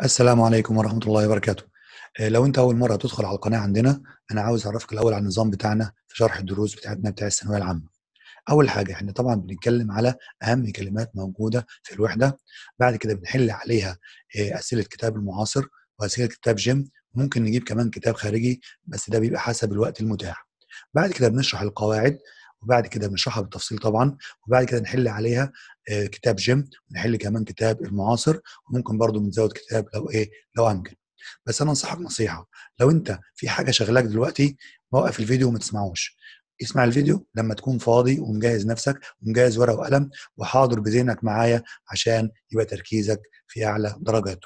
السلام عليكم ورحمة الله وبركاته. آآ لو أنت أول مرّة تدخل على القناة عندنا، أنا عاوز أعرّفك الأول على النظام بتاعنا في شرح الدروس بتاعتنا بتاع الثانوية العامة. أول حاجة إحنا طبعًا بنتكلم على أهم كلمات موجودة في الوحدة، بعد كده بنحل عليها آآ أسئلة كتاب المعاصر وأسئلة كتاب جيم، وممكن نجيب كمان كتاب خارجي بس ده بيبقى حسب الوقت المتاح. بعد كده بنشرح القواعد، وبعد كده بنشرحها بالتفصيل طبعًا، وبعد كده نحل عليها آآ كتاب جيم، ونحل كمان كتاب المعاصر، وممكن برضه بنزوّد كتاب لو إيه، لو أمكن. بس أنا أنصحك نصيحة، لو أنت في حاجة شاغلاك دلوقتي، وقّف الفيديو وما تسمعوش. اسمع الفيديو لمّا تكون فاضي ومجهّز نفسك ومجهّز ورقة وقلم وحاضر بذهنك معايا عشان يبقى تركيزك في أعلى درجاته.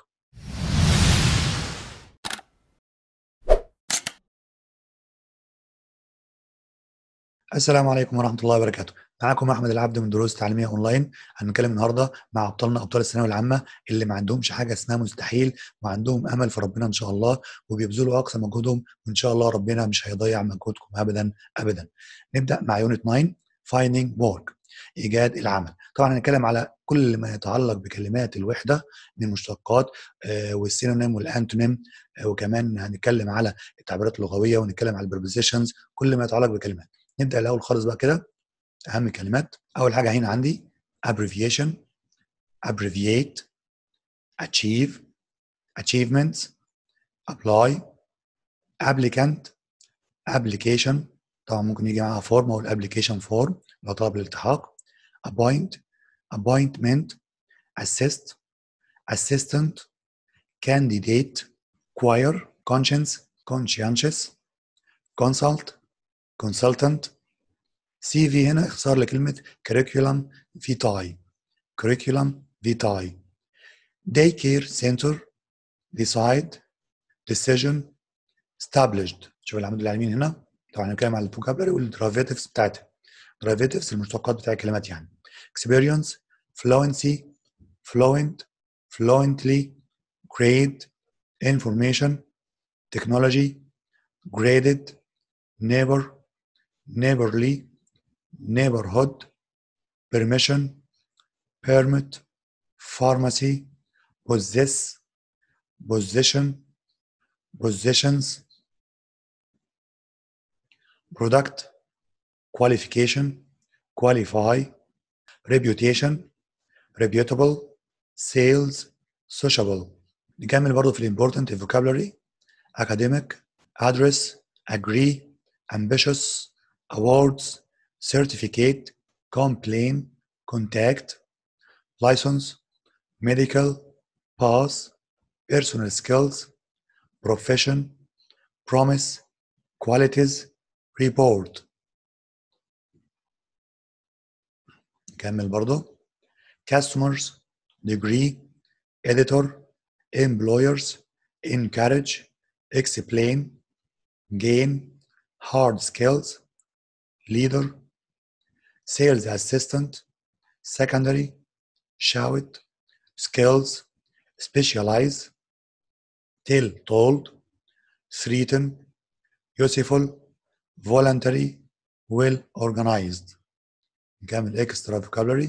السلام عليكم ورحمة الله وبركاته. معاكم أحمد العبد من دروس تعليمية أونلاين. هنتكلم النهارده مع أبطالنا أبطال الثانوية العامة اللي ما عندهمش حاجة اسمها مستحيل، وعندهم أمل في ربنا إن شاء الله، وبيبذلوا أقصى مجهودهم، وإن شاء الله ربنا مش هيضيّع مجهودكم أبدًا، أبدًا. نبدأ مع unit 9 finding work إيجاد العمل. طبعًا هنتكلم على كل ما يتعلق بكلمات الوحدة من مشتقات آآ والsynonym والantonym آآ وكمان هنتكلم على التعبيرات اللغوية، ونتكلم على الprepositions كل ما يتعلق بكلمات. نبدأ الأول خالص بقى كده أهم الكلمات. أول حاجة هنا عندي abbreviation abbreviate achieve achievements apply applicant application طبعًا ممكن ييجي معاها form أقول application form اللي هو طلب الالتحاق appoint appointment assist assistant candidate choir conscience conscientious consult consultant CV هنا اختصار لكلمة curriculum vitae curriculum vitae daycare center decide decision established شوف العمود اللي على اليمين هنا طبعًا هنتكلم على الvocabulary والderivatives بتاعتها derivatives المشتقات بتاع الكلمات يعني experience fluency fluent fluently grade information technology graded neighbor neighborly neighborhood permission permit pharmacy possess possession possessions product qualification qualify reputation reputable sales sociable نكمل برضه في الimportant vocabulary academic address agree ambitious awards certificate complain contact license medical pass personal skills profession promise qualities report نكمل برضه customers degree editor employers encourage explain gain hard skills leader sales assistant secondary shout skills specialize tell told threaten useful voluntary well organized نكمل extra vocabulary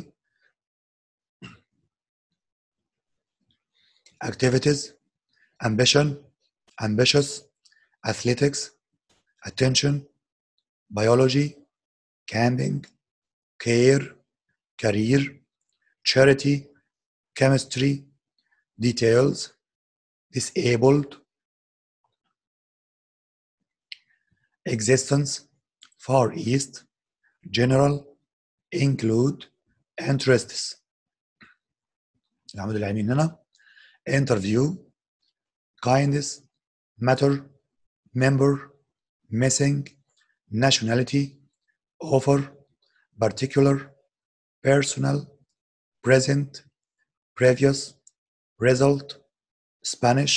activities ambition ambitious athletics attention biology camping care career charity chemistry details disabled existence far east general include interests العمود اللي على اليمين هنا interview kindness matter member missing nationality offer particular personal present previous result Spanish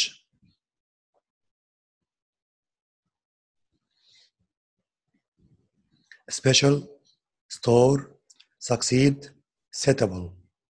special store succeed suitable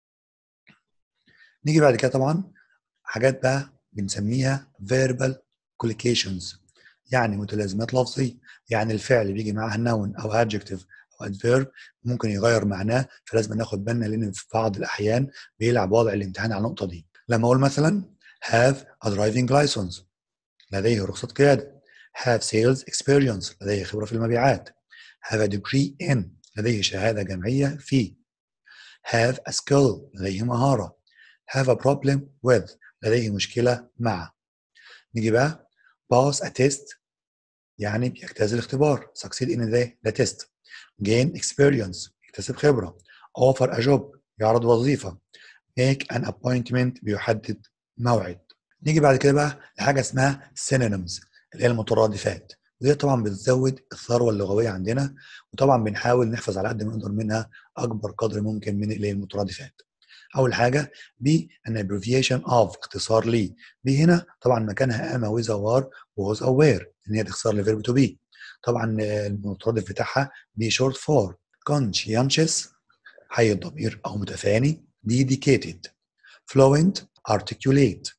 نيجي بعد كده طبعا حاجات بقى بنسميها verbal collocations يعني متلازمات لفظية يعني الفعل بيجي معاه noun أو adjective أو adverb ممكن يغير معناه فلازم ناخد بالنا لأن في بعض الأحيان بيلعب وضع الامتحان على النقطة دي لما أقول مثلا have a driving license لديه رخصة قيادة have sales experience لديه خبرة في المبيعات have a degree in لديه شهادة جامعية في have a skill لديه مهارة have a problem with لديه مشكلة مع نيجي بقى pass a test يعني بيجتاز الاختبار succeed in the, the test gain experience يكتسب خبرة offer a job يعرض وظيفة make an appointment بيحدد موعد نيجي بعد كده بقى لحاجة اسمها synonyms اللي هي المترادفات ودي طبعا بتزود الثروة اللغوية عندنا وطبعا بنحاول نحفظ على قد ما نقدر منها أكبر قدر ممكن من اللي هي المترادفات أول حاجة ب an abbreviation of اختصار لي ب هنا طبعا مكانها أما with aware was aware إن هي تختصار لفيرب to be طبعا المترادف بتاعها be short for conscientious حي الضمير أو متفاني dedicated fluent articulate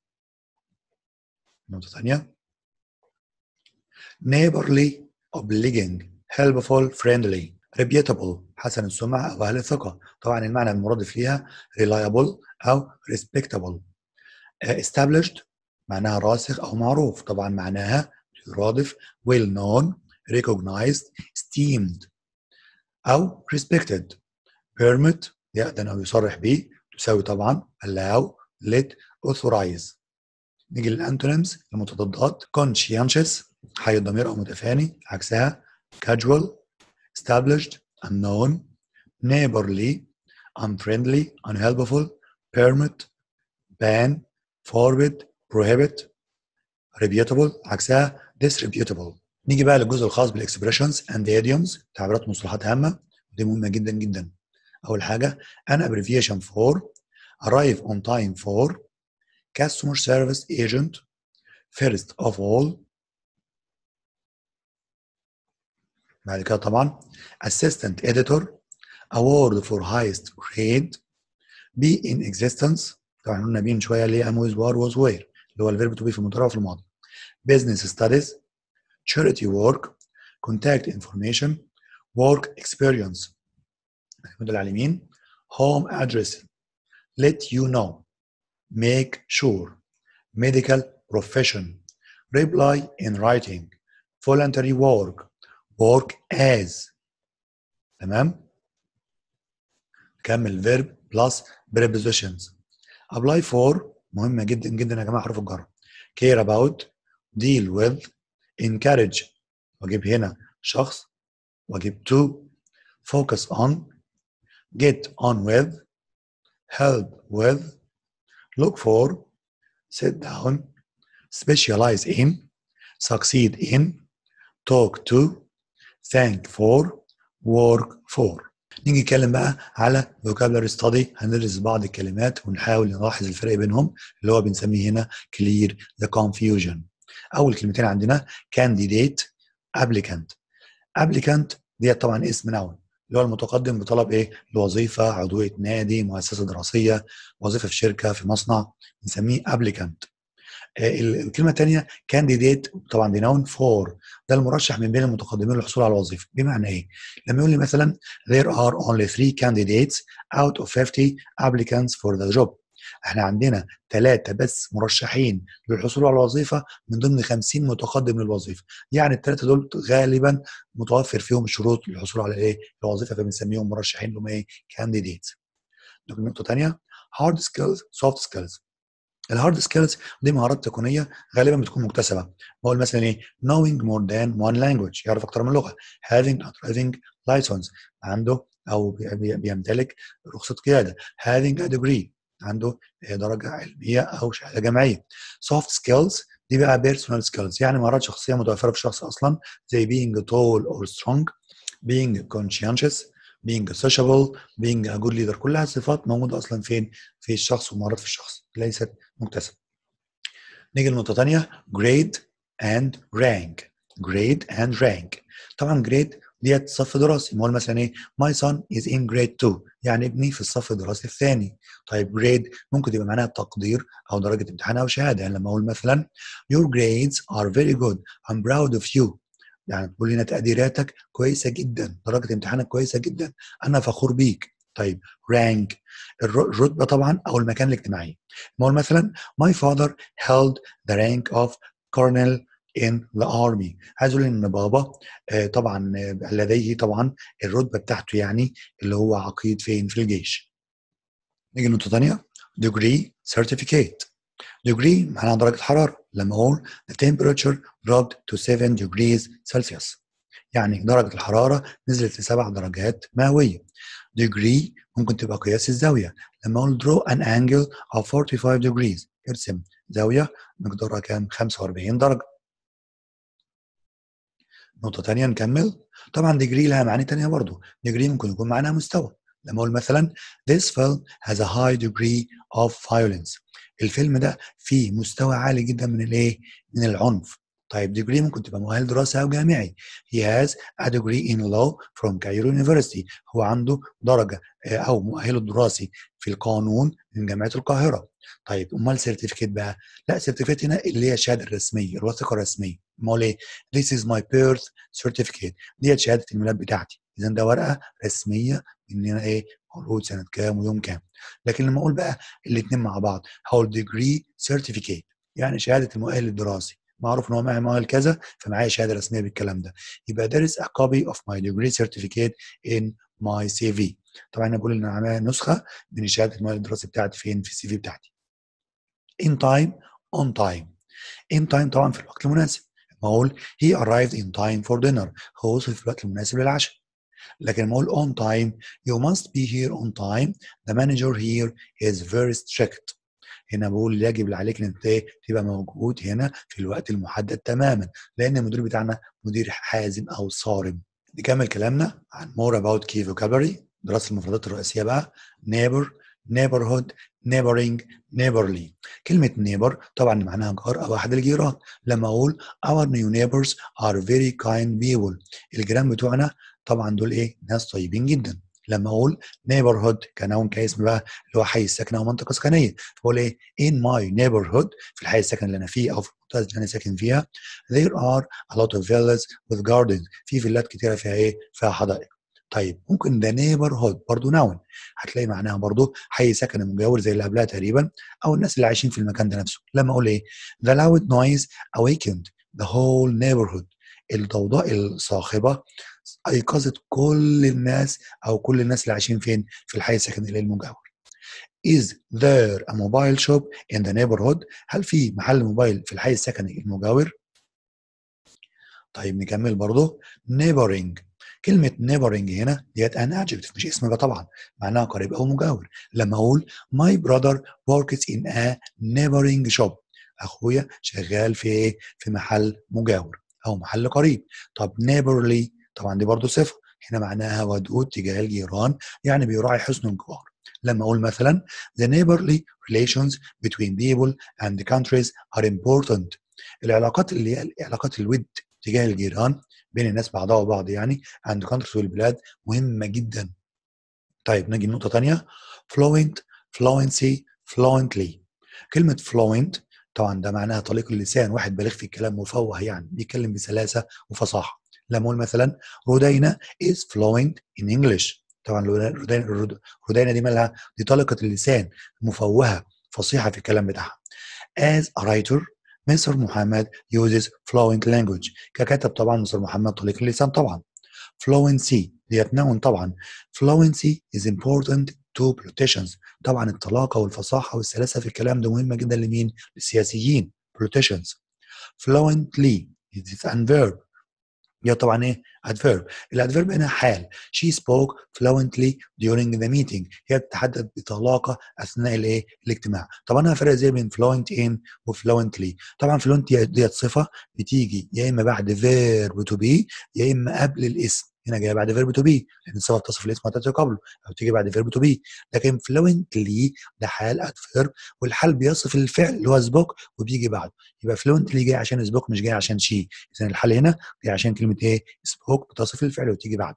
نقطة ثانية neighborly obliging helpful friendly reputable حسن السمعة أو أهل الثقة طبعا المعنى المرادف ليها reliable أو respectable established معناها راسخ أو معروف طبعا معناها يرادف well known recognized esteemed أو respected permit يأذن أو يصرح به تساوي طبعا allow let authorize نيجي للانتونيمز المتضادات conscientious حي الضمير او متفاني عكسها casual established unknown neighborly unfriendly unhelpful permit ban forbid prohibit reputable عكسها disreputable نيجي بقى للجزء الخاص بالاكسبريشنز اند idioms تعبيرات مصطلحات هامه ودي مهمه جدا جدا اول حاجه an abbreviation for arrive on time for customer service agent first of all بعد كده طبعا assistant editor award for highest grade be in existence طبعا قلنا بين شويه اللي هي am with war was where اللي هو الفيرب to be في المضارع وفي الماضي business studies charity work contact information work experience المدل على اليمين home address let you know make sure medical profession reply in writing voluntary work work as تمام كمل verb plus prepositions apply for مهمة جدا جدا يا جماعة حروف الجر care about deal with encourage واجيب هنا شخص واجيب to focus on get on with help with look for sit down specialize in succeed in talk to thank for work for نيجي نتكلم بقى على vocabulary study هندرس بعض الكلمات ونحاول نلاحظ الفرق بينهم اللي هو بنسميه هنا clear the confusion اول كلمتين عندنا candidate applicant applicant ديت طبعا اسم نون اللي هو المتقدم بطلب ايه لوظيفه عضويه نادي مؤسسه دراسيه وظيفه في شركه في مصنع بنسميه applicant الكلمه الثانيه كانديديت طبعا دي نون فور ده المرشح من بين المتقدمين للحصول على الوظيفه بمعنى ايه لما يقول لي مثلا there are only three candidates out of 50 applicants for the job احنا عندنا ثلاثة بس مرشحين للحصول على الوظيفة من ضمن 50 متقدم للوظيفة يعني الثلاثة دول غالبا متوفر فيهم الشروط للحصول على ايه الوظيفة فبنسميهم مرشحين اللي هم ايه candidates نقطة ثانية hard skills soft skills الهارد سكيلز دي مهارات تقنيه غالبا بتكون مكتسبه بقول مثلا ايه knowing more than one language يعرف اكتر من لغه having a driving license عنده او بيمتلك رخصه قياده having a degree عنده درجه علميه او شهاده جامعيه soft skills دي بقى personal skills يعني مهارات شخصيه متوفره في الشخص اصلا زي being tall or strong being conscientious being sociable being a good leader كلها صفات موجوده اصلا فين في الشخص ومهارات في الشخص ليست مكتسبه نيجي لنقطه ثانيه grade and rank grade and rank طبعا grade ديت صف دراسي نقول مثلا ايه my son is in grade 2 يعني ابني في الصف الدراسي الثاني طيب grade ممكن تبقى معناها تقدير او درجه امتحان او شهاده يعني لما اقول مثلا your grades are very good I'm proud of you يعني تقول لنا تقديراتك كويسه جدا درجه امتحانك كويسه جدا انا فخور بيك طيب rank الر- الرتبه طبعا او المكان الاجتماعي نقول مثلا my father held the rank of colonel in the army عايز اقول ان بابا آه، طبعا آه، لديه طبعا الرتبه بتاعته يعني اللي هو عقيد فين في الجيش نيجي لنقطه ثانيه degree certificate degree معناها درجه حراره لما اقول the temperature dropped to 7 degrees Celsius يعني درجه الحراره نزلت لسبع درجات مئويه degree ممكن تبقى قياس الزاويه لما اقول draw an angle of 45 degrees ارسم زاويه مقدارها كام 45 درجه نقطة تانية نكمل طبعا degree لها معاني تانية برضو degree ممكن يكون معناها مستوى لما اقول مثلا this film has a high degree of violence الفيلم ده فيه مستوى عالي جدا من الايه من العنف طيب degree ممكن تبقى مؤهل دراسة أو جامعي he has a degree in law from Cairo University هو عنده درجة آه، أو مؤهله الدراسي في القانون من جامعة القاهرة طيب أمال سيرتيفيكيت بقى لا سيرتيفيكيت هنا اللي هي الشهادة الرسمية الوثيقة الرسمية أمال إيه this is my birth certificate ديت شهادة الميلاد بتاعتي إذا ده ورقة رسمية إن أنا إيه مولود سنة كام ويوم كام لكن لما أقول بقى الاتنين مع بعض هقول degree certificate يعني شهادة المؤهل الدراسي معروف ان هو معي مؤهل كذا فمعايا شهاده رسميه بالكلام ده يبقى there is a copy of my degree certificate in my CV طبعا انا بقول ان انا عامل نسخه من شهاده المؤهل الدراسي بتاعتي فين في السي في بتاعتي in time on time in time طبعا في الوقت المناسب ما اقول he arrived in time for dinner هو وصل في الوقت المناسب للعشاء لكن لما اقول on time you must be here on time the manager here is very strict هنا بقول يجب عليك ان انت إيه؟ تبقى موجود هنا في الوقت المحدد تماما لان المدير بتاعنا مدير حازم او صارم نكمل كلامنا عن more about key vocabulary دراسه المفردات الرئيسيه بقى neighbor neighborhood neighboring neighborly كلمة neighbor طبعا معناها جار أو أحد الجيران لما أقول our new neighbors are very kind people الجيران بتوعنا طبعا دول إيه ناس طيبين جدا لما أقول neighborhood كنون كاسم بقى اللي هو حي السكن أو منطقة سكنية فأقول إيه in my neighborhood في الحي السكن اللي أنا فيه أو في المنطقة اللي أنا ساكن فيها there are a lot of villas with gardens في فيلات كتيرة فيها إيه فيها حدائق طيب ممكن ده neighborhood برضه نون هتلاقي معناها برضه حي سكن مجاور زي اللي قبلها تقريبا او الناس اللي عايشين في المكان ده نفسه لما اقول ايه the loud noise awakened the whole neighborhood الضوضاء الصاخبه ايقظت كل الناس او كل الناس اللي عايشين فين في الحي السكني اللي المجاور is there a mobile shop in the neighborhood هل في محل موبايل في الحي السكني المجاور طيب نكمل برضه neighboring كلمة neighboring هنا ديت an adjective مش اسم بقى طبعا معناها قريب أو مجاور لما أقول my brother works in a neighboring shop أخويا شغال في إيه؟ في محل مجاور أو محل قريب طب neighborly طبعا دي برضو صفة هنا معناها ودود تجاه الجيران يعني بيراعي حسن الجوار لما أقول مثلا the neighborly relations between people and the countries are important العلاقات اللي هي علاقات الود تجاه الجيران بين الناس بعضها وبعض يعني عند countries والبلاد مهمة جدا طيب نجي لنقطة تانية fluent fluency fluently كلمة fluent طبعا ده معناها طليق اللسان واحد بالغ في الكلام مفوه يعني بيتكلم بسلاسة وفصاحة لما اقول مثلا رودينا is fluent in English طبعا رودينا رودينا دي مالها دي طلقة اللسان مفوهة فصيحة في الكلام بتاعها as a writer مصر محمد uses fluent language ككاتب طبعا مصر محمد طليق اللسان طبعا fluency ديت نون طبعا fluency is important to politicians طبعا الطلاقه والفصاحه والسلاسه في الكلام ده مهمه جدا لمين؟ للسياسيين politicians fluently is an verb هي طبعا ايه؟ adverb الادفيرب هنا حال she spoke fluently during the meeting هي بتتحدث بطلاقه اثناء الايه؟ الاجتماع طب انا هفرق ازاي بين fluent in و fluently طبعا fluent ديت صفه بتيجي يا اما بعد verb to be يا اما قبل الاسم هنا جايه بعد فيرب تو بي لان الصفه بتصف الاسم وتاتي قبله او تيجي بعد فيرب تو بي لكن فلوينتلي ده حال ادفيرب والحال بيصف الفعل اللي هو سبوك وبيجي بعده يبقى فلوينتلي جاي عشان سبوك مش جاي عشان شي اذا الحال هنا جاي عشان كلمه ايه سبوك بتصف الفعل وتيجي بعده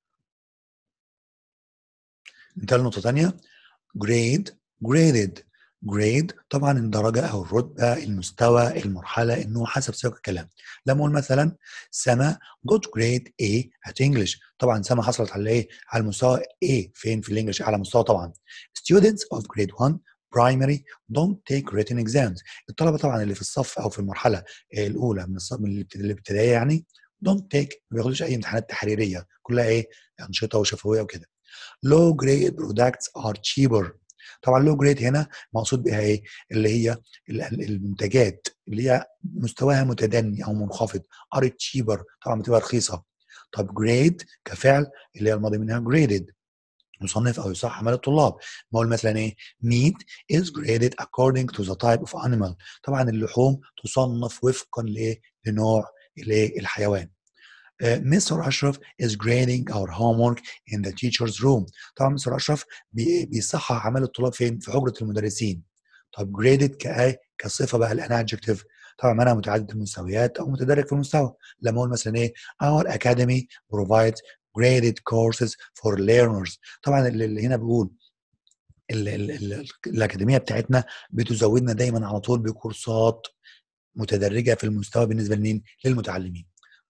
ننتقل لنقطه ثانيه grade graded grade طبعًا الدرجة أو الرتبة، المستوى، المرحلة، النوع حسب سياق الكلام. لمّا أقول مثلًا سما got grade A at English طبعًا سما حصلت على إيه، على المستوى A فين في الEnglish أعلى مستوى طبعًا. Students of grade 1 primary don't take written exams الطلبة طبعًا اللي في الصف أو في المرحلة آآ الأولى من الصف من الابت الابتدائية يعني don't take ما بياخدوش أي امتحانات تحريرية، كلها إيه، أنشطة وشفوية وكده. low grade products are cheaper طبعًا low grade هنا مقصود بها إيه، اللي هي ال ال المنتجات اللي هي مستواها متدني أو منخفض are cheaper طبعًا بتبقى رخيصة. طب grade كفعل اللي هي الماضي منها graded يصنف أو يصحح أعمال الطلاب. باقول مثلًا إيه meat is graded according to the type of animal طبعًا اللحوم تصنف وفقًا لإيه، لنوع الإيه، الحيوان. آآ Mr. أشرف is grading our homework in the teacher's room طبعًا مستر أشرف بي بيصحح أعمال الطلاب فين، في حجرة المدرسين. طب graded كإيه، كصفة بقى لأنها adjective طبعًا معناها متعدد المستويات أو متدرج في المستوى. لمّا أقول مثلًا إيه our academy provides graded courses for learners طبعًا ال اللي هنا بيقول ال ال ال الأكاديمية بتاعتنا بتزودنا دايمًا على طول بكورسات متدرجة في المستوى بالنسبة لمين، للمتعلمين.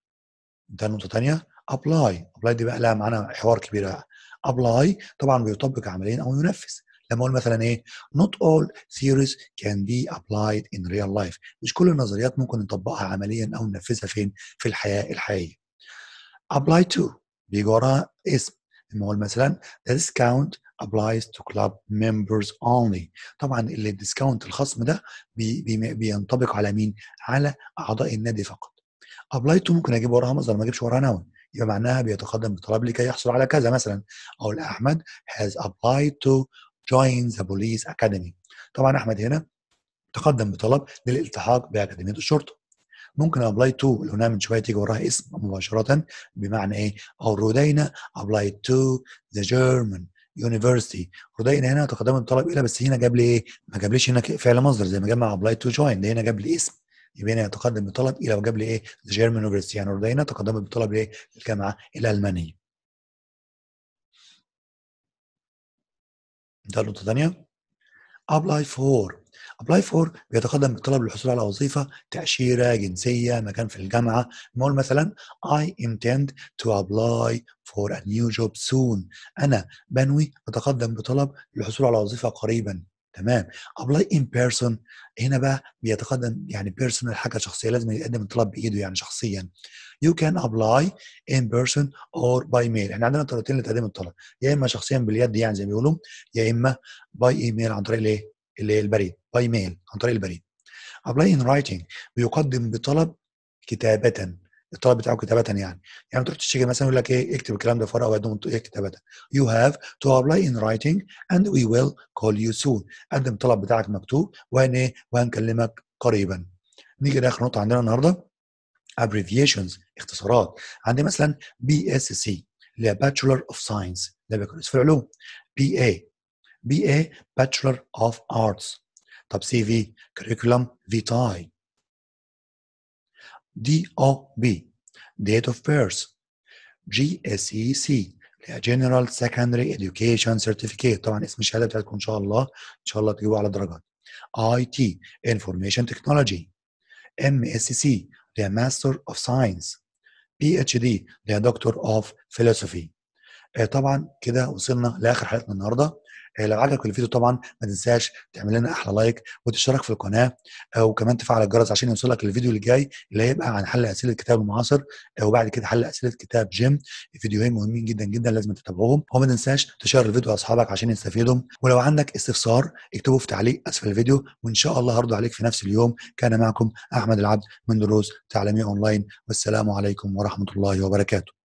ده نقطة تانية apply apply دي بقى لها معنى حوار كبير بقى. apply طبعًا بيطبق عمليًا أو ينفذ. لمّا أقول مثلًا إيه not all theories can be applied in real life مش كل النظريات ممكن نطبقها عمليًا أو ننفذها فين، في الحياة الحقيقية. apply to بييجي وراها اسم. لمّا أقول مثلًا the discount applies to club members only طبعًا ال الdiscount الخصم ده بي بي بينطبق على مين، على أعضاء النادي فقط. apply to ممكن أجيب وراها مصدر ما أجيبش وراها noun يبقى معناها بيتقدم بطلب لكي يحصل على كذا مثلًا. أقول أحمد has applied to join the police academy طبعًا أحمد هنا تقدم بطلب للالتحاق بأكاديمية الشرطة. ممكن apply to اللي قلناها من شوية تيجي وراها اسم مباشرةً بمعنى إيه، أو رودينا applied to the German university رودينا هنا تقدمت بطلب إلى بس هنا جاب لي إيه، ما جابليش هنا ك فعل مصدر زي ما جاب مع apply to join ده هنا جاب لي اسم. يبقى هنا يتقدم بطلب إلى وجاب لي إيه the German university يعني رودينا تقدمت بطلب لإيه، للجامعة الألمانية. ده نقطة تانية. apply for apply for بيتقدم بالطلب للحصول على وظيفة، تأشيرة، جنسية، مكان في الجامعة. نقول مثلًا I intend to apply for a new job soon أنا بانوي أتقدم بطلب للحصول على وظيفة قريبًا. تمام. apply in person هنا بقى بيتقدم يعني personal حاجة شخصية لازم يقدم الطلب بإيده يعني شخصيًا. you can apply in person or by mail إحنا عندنا طريقتين لتقديم الطلب يا إما شخصيًا باليد يعني زي ما بيقولوا يا إما by email عن طريق الإيه، اللي هي البريد by mail عن طريق البريد. apply in writing بيقدم بطلب كتابةً الطلب بتاعه كتابةً يعني. يعني ما تروحش تيجي مثلًا يقول لك إيه اكتب الكلام ده في ورقة وقدمه إيه كتابةً. you have to apply in writing and we will call you soon قدم الطلب بتاعك مكتوب وهن إيه، وهنكلمك قريبًا. نيجي لآخر نقطة عندنا النهارده abbreviations اختصارات. عندي مثلًا BSc اللي هي Bachelor of Science ده بيدرس في العلوم. BA BA Bachelor of Arts طب CV Curriculum Vitae. DOB Date of Birth GSEC اللي هي General Secondary Education Certificate طبعًا اسم الشهادة بتاعتكم إن شاء الله، إن شاء الله تجيبوا أعلى درجات. IT Information Technology MSc اللي هي Master of Science PhD اللي هي Doctor of Philosophy. آآ طبعًا كده وصلنا لآخر حلقتنا النهارده. آآ لو عجبك الفيديو طبعًا ما تنساش تعمل لنا أحلى لايك وتشترك في القناة آآ وكمان تفعل الجرس عشان يوصلك الفيديو اللي جاي اللي هيبقى عن حل أسئلة الكتاب المعاصر آآ وبعد كده حل أسئلة كتاب جيم فيديوهين مهمين جدًا، جدًا لازم تتابعوهم وما تنساش تشير الفيديو لأصحابك عشان يستفيدوا ولو عندك استفسار اكتبه في تعليق أسفل الفيديو وإن شاء الله هارد عليك في نفس اليوم. كان معكم أحمد العبد من دروس تعليمية أونلاين والسلام عليكم ورحمة الله وبركاته.